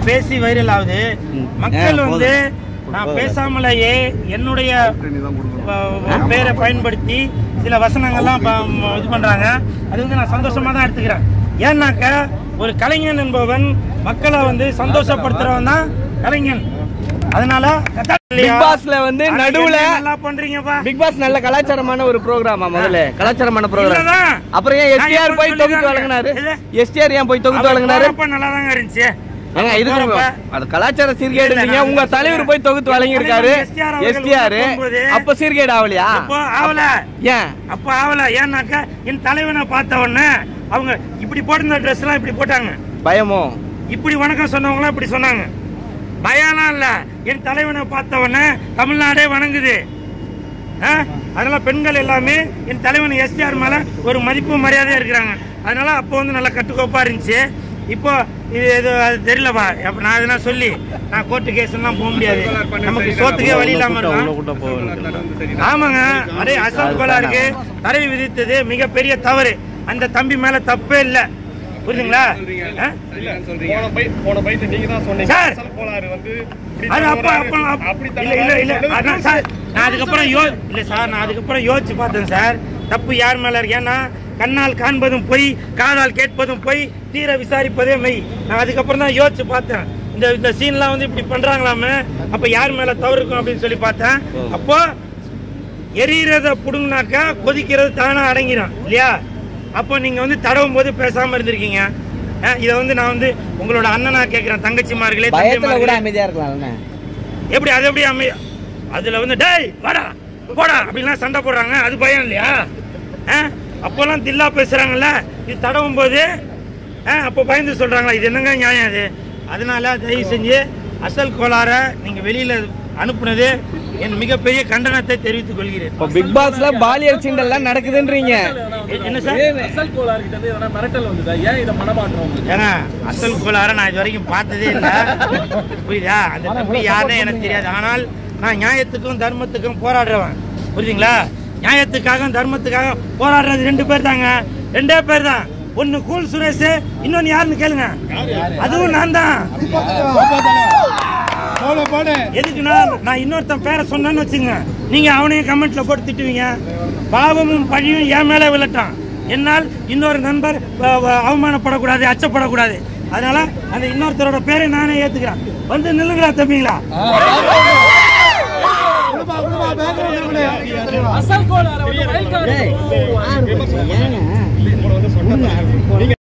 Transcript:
பேசி வைரல் ஆகுது மக்கள் ஏ, வந்து போதும். நான் பேசாமலேயே என்னுடைய அஹ், பேரை பயன்படுத்தி சில வசனங்கள்லாம் ப- ம- இது பண்றாங்க அது வந்து நான் சந்தோஷமா தான் எடுத்துக்கிறேன் ஏன்னாக்க ஒரு கலைஞன் என்பவன் மக்களை வந்து சந்தோஷப்படுத்துறவன் தான் கலைஞன் அதனால பிக் பாஸ்ல வந்து ஆனா நடுவுல என்ன நல்லா பண்றீங்கப்பா பிக் பாஸ் நல்ல கலாச்சாரமான ஒரு ப்ரோக்ராமா முதல்ல கலாச்சாரமான ப்ரோக்ராம் இல்லதான். அப்புறம் ஏன் நான் எஸ்டிஆர் எப்ப போய் தொகுத்து சொல்லிதாங்க? வழங்கினாரு இது? எஸ்டிஆர் ஏன் போய் தொகுத்து வழங்கினாரு நல்லா தாங்க இருந்துச்சு ஏங்க இதுக்கு போறப்ப- அது கலாச்சார சீர்கேடு இல்ல, இல்லைங்க நான் உங்க சொல்றேன். தலைவர் போய் தொகுத்து வழங்கி இருக்காரு STR அவர்கள் எஸ்டிஆர் உள்ள போகும்போது- அப்ப சீர்கேடு ஆகலையா இப்போ ஆவல ஏன் அப்ப ஆவல ஏன்னாக்கா என் தலைவனை பார்த்த உடனே அவங்க இப்படி போட்டிருந்த ட்ரெஸ் எல்லாம் இப்படி போட்டாங்க பயமோ இப்படி வணக்கம் சொன்னவங்களாம் இப்படி சொன்னாங்க பயம்லாம் இல்ல என் தலைவனை பார்த்த உடனே தமிழ்நாடே வணங்குது ஆ? அதனால பெண்கள் எல்லாமே என் தலைவன் எஸ்டிஆர் மேல ஒரு மதிப்பு மரியாதையா இருக்கிறாங்க அதனால அப்போ வந்து நல்லா கட்டுக்கோப்பா இருந்துச்சு இப்போ இது எது அது தெரியலப்பா அப்ப நான் எதுனா சொல்லி நான் கோர்ட்டு கேஸ் எல்லாம் போக முடியாது நமக்கு சோத்துக்கே வழி இல்லாம இருக்கும் ஆமாங்க அதே அசல் கோளாறுக்கு தடை விதித்தது மிகப்பெரிய தவறு அந்த தம்பி மேல தப்பே இல்ல புரியுதுங்களா ஆ? சார் அது அப்ப அப்ப அப்ப- இல்ல இல்ல இல்ல அதான் சார் நான் அதுக்கப்புறம் யோ இல்ல சார் நான் அதுக்கப்புறம் யோசிச்சு பார்த்தேன் சார் தப்பு யார் மேல இருக்கு ஏன்னா கண்ணால் காண்பதும் பொய் காதால் கேட்பதும் பொய் தீர விசாரிப்பதே மெய் நான் அதுக்கப்புறம் தான் யோசிச்சு பார்த்தேன் இந்த இந்த சீன்லாம் வந்து இப்படி பண்றாங்களாமே அப்ப யார் மேல தவறு இருக்கும் அப்படின்னு சொல்லி பார்த்தேன் அப்போ எரியறத புடுங்கினாக்கா கொதிக்கிறது தானா அடங்கிடும் இல்லையா அப்போ நீங்க வந்து தடவும் போது பேசாம இருந்திருக்கீங்க அஹ் இதை வந்து நான் வந்து உங்களோட அண்ணனா கேட்கிறேன் தங்கச்சிமார்களே பயத்துல கூட தந்தைமார்களே அமைதியா இருக்கலாம்ல எப்படி அது எப்படி அமை அதுல வந்து டேய் வாடா போடா அப்படின்லாம் சண்டை போடுறாங்க அது பயம் இல்லையா ஆ? அப்போல்லாம் தில்லா பேசுறாங்கல்ல இது தடவும் போது ஆ, அப்போ பயந்து சொல்றாங்களா இது என்னங்க நியாயம் அது அதனால தயவு செஞ்சு அசல் கோளாற நீங்க வெளியில அனுப்புனது என் மிகப்பெரிய கண்டனத்தை தெரிவித்துக் கொள்கிறேன் இப்போ பிக் பாஸ்ல பாலியல் சீண்டல்லாம் நடக்குதுன்றீங்க எ- என்ன சார் அசல் கோளாறு கிட்ட இருந்து எதனா மிரட்டல் வந்ததா ஏன் இதை மனமாற்றம் உங்களுக்கு? ஏங்க அசல் கோளாற நான் இது வரைக்கும் பார்த்ததே இல்லை புரியுதா அந்த தம்பி யாருன்னு எனக்கு தெரியாது ஆனால் நான் நியாயத்துக்கும் தர்மத்துக்கும் போராடுறவன் புரியுதுங்களா நியாயத்துக்காக தர்மத்துக்காக போராடுறது ரெண்டு பேர் தாங்க ரெண்டே பேர் தான் ஒன்னு கூல் சுரேஷ் இன்னொன்னு யாருன்னு கேளுங்க அதுவும் நான் தான் எதுக்குன்னா நான் இன்னொருத்தன் பேரை சொன்னேன்னு வச்சுங்க நீங்க அவனையும் கமெண்ட்ல போட்டு திட்டுவீங்க பாவமும் பழியும் என் மேல விழட்டான் என்னால் இன்னொரு நண்பர் அஹ், அஹ், அவமானப்படக்கூடாது அச்சப்படக்கூடாது அதனால அந்த இன்னொருத்தரோட பேரை நானே ஏத்துக்கிறேன் வந்து நில்லுங்களா தம்பிங்களா அசல் கோளாறு வந்து wild card ஏங்க